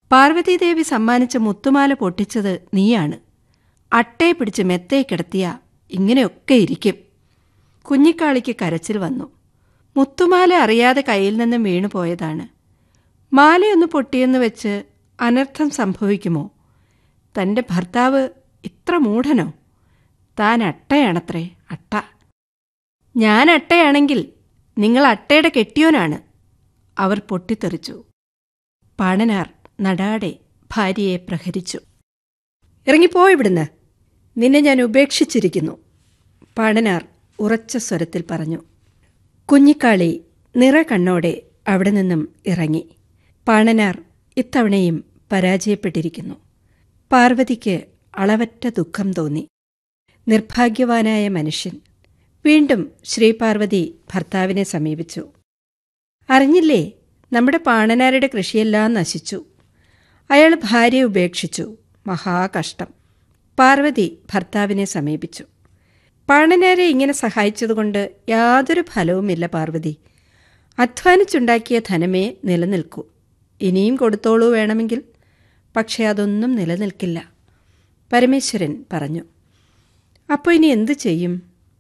പാർവതീദേവി സമ്മാനിച്ച മുത്തുമാല പൊട്ടിച്ചത് നീയാണ് അട്ടയെ പിടിച്ച് മെത്തയെ കിടത്തിയ ഇങ്ങനെയൊക്കെ ഇരിക്കും കുഞ്ഞിക്കാളിക്ക് കരച്ചിൽ വന്നു മുത്തുമാല അറിയാതെ കയ്യിൽ നിന്നും വീണു പോയതാണ് മാലയൊന്ന് പൊട്ടിയെന്ന് വെച്ച് അനർത്ഥം സംഭവിക്കുമോ തന്റെ ഭർത്താവ് ഇത്ര മൂഢനോ താൻ അട്ടയാണത്രേ അട്ട ഞാൻ അട്ടയാണെങ്കിൽ നിങ്ങൾ അട്ടയുടെ കെട്ടിയോനാണ് അവർ പൊട്ടിത്തെറിച്ചു പാണനാർ നടാടെ ഭാര്യയെ പ്രഹരിച്ചു ഇറങ്ങിപ്പോ ഇവിടുന്ന് നിന്നെ ഞാൻ ഉപേക്ഷിച്ചിരിക്കുന്നു പാണനാർ ഉറച്ച സ്വരത്തിൽ പറഞ്ഞു കുഞ്ഞിക്കാളി നിറ കണ്ണോടെ അവിടെ നിന്നും ഇറങ്ങി പാണനാർ ഇത്തവണയും പരാജയപ്പെട്ടിരിക്കുന്നു പാർവതിക്ക് അളവറ്റ ദുഃഖം തോന്നി നിർഭാഗ്യവാനായ മനുഷ്യൻ വീണ്ടും ശ്രീപാർവതി ഭർത്താവിനെ സമീപിച്ചു അറിഞ്ഞില്ലേ നമ്മുടെ പാണനാരുടെ കൃഷിയെല്ലാം നശിച്ചു അയാൾ ഭാര്യയെ ഉപേക്ഷിച്ചു മഹാകഷ്ടം പാർവതി ഭർത്താവിനെ സമീപിച്ചു പാണനാരെ ഇങ്ങനെ സഹായിച്ചതുകൊണ്ട് യാതൊരു ഫലവുമില്ല പാർവതി അധ്വാനിച്ചുണ്ടാക്കിയ ധനമേ നിലനിൽക്കൂ ഇനിയും കൊടുത്തോളൂ വേണമെങ്കിൽ പക്ഷേ അതൊന്നും നിലനിൽക്കില്ല പരമേശ്വരൻ പറഞ്ഞു അപ്പോൾ ഇനി എന്തു ചെയ്യും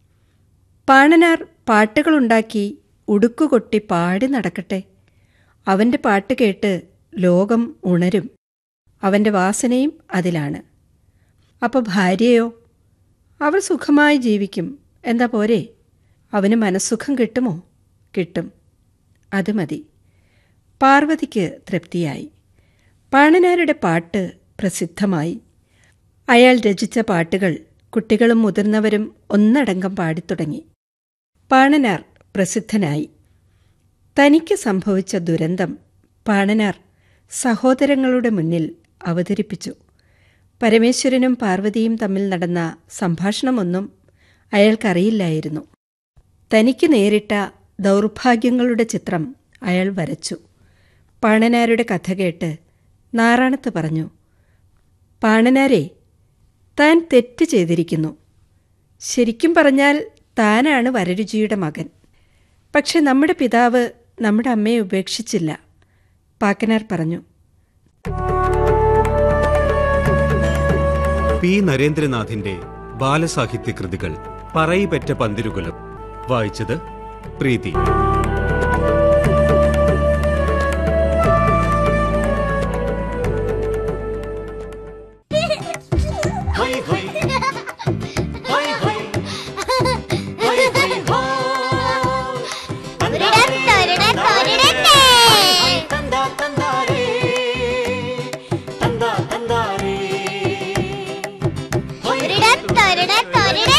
പാണനാർ പാട്ടുകളുണ്ടാക്കി ഉടുക്കുകൊട്ടി പാടി നടക്കട്ടെ അവന്റെ പാട്ട് കേട്ട് ലോകം ഉണരും അവന്റെ വാസനയും അതിലാണ് അപ്പോൾ ഭാര്യയോ അവൾ സുഖമായി ജീവിക്കും എന്താ പോരെ അവന് മനസ്സുഖം കിട്ടുമോ കിട്ടും അത് മതി പാർവതിക്ക് തൃപ്തിയായി പാണനാരുടെ പാട്ട് പ്രസിദ്ധമായി അയാൾ രചിച്ച പാട്ടുകൾ കുട്ടികളും മുതിർന്നവരും ഒന്നടങ്കം പാടിത്തുടങ്ങി പാണനാർ പ്രസിദ്ധനായി തനിക്ക് സംഭവിച്ച ദുരന്തം പാണനാർ സഹോദരങ്ങളുടെ മുന്നിൽ അവതരിപ്പിച്ചു പരമേശ്വരനും പാർവതിയും തമ്മിൽ നടന്ന സംഭാഷണമൊന്നും അയാൾക്കറിയില്ലായിരുന്നു തനിക്ക് നേരിട്ട ദൗർഭാഗ്യങ്ങളുടെ ചിത്രം അയാൾ വരച്ചു പാണനാരുടെ കഥ കേട്ട് നാറാണത്ത് പറഞ്ഞു പാണനാരെ താൻ തെറ്റ് ചെയ്തിരിക്കുന്നു ശരിക്കും പറഞ്ഞാൽ താനാണ് വരരുചിയുടെ മകൻ പക്ഷെ നമ്മുടെ പിതാവ് നമ്മുടെ അമ്മയെ ഉപേക്ഷിച്ചില്ല പാക്കനാർ പറഞ്ഞു പി നരേന്ദ്രനാഥിന്റെ ബാലസാഹിത്യ കൃതികൾ പറയിപെറ്റ പന്തിരുകുലം വായിച്ചത് പ്രീതി തൊരട തൊരട തൊരട